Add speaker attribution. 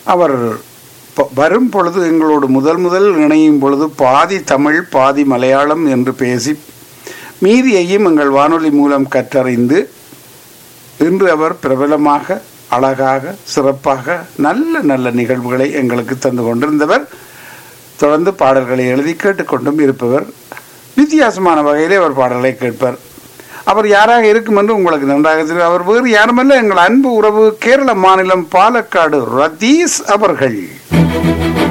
Speaker 1: அவர் ப- வரும் பொழுது எங்களோடு முதல் முதல் இணையும் பொழுது பாதி தமிழ் பாதி மலையாளம் என்று பேசி மீதியையும் எங்கள் வானொலி மூலம் கற்றறிந்து இன்று அவர் பிரபலமாக அழகாக சிறப்பாக நல்ல நல்ல நிகழ்வுகளை எங்களுக்கு தந்து கொண்டிருந்தவர் தொடர்ந்து பாடல்களை எழுதி கேட்டுக்கொண்டும் இருப்பவர் வித்தியாசமான வகையிலே அவர் பாடல்களை கேட்பார் அவர் யாராக இருக்கும் என்று உங்களுக்கு நன்றாக தெரியும் அவர் வேறு யாருமல்ல எங்கள் அன்பு உறவு கேரள மாநிலம் பாலக்காடு ரதீஸ் அவர்கள்